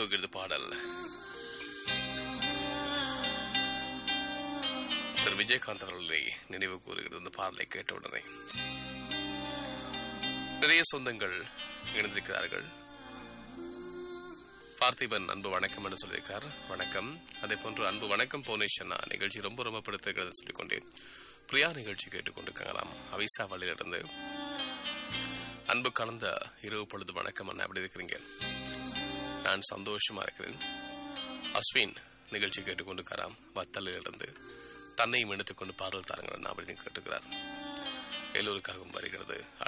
போகிறது பாடல் திரு விஜயகாந்த் அவர்களை நினைவு கூறுகிறது இந்த பாடலை கேட்ட உடனே நிறைய சொந்தங்கள் இணைந்திருக்கிறார்கள் பார்த்திபன் அன்பு வணக்கம் என்று சொல்லியிருக்கார் வணக்கம் அதே போன்று அன்பு வணக்கம் போனேஷனா நிகழ்ச்சி ரொம்ப ரொம்ப பிடித்திருக்கிறது சொல்லிக்கொண்டேன் பிரியா நிகழ்ச்சி கேட்டுக்கொண்டிருக்கலாம் அவிசா வழியிலிருந்து அன்பு கலந்த இரவு பொழுது வணக்கம் அண்ணா எப்படி இருக்கிறீங்க நான் சந்தோஷமா இருக்கிறேன் அஸ்வின் நிகழ்ச்சி கேட்டுக்கொண்டிருக்காராம் வத்தலிலிருந்து தன்னையும் எடுத்துக்கொண்டு பாடல் தாருங்கள் அப்படின்னு கேட்டுக்கிறார் எல்லோருக்காகவும் வருகிறது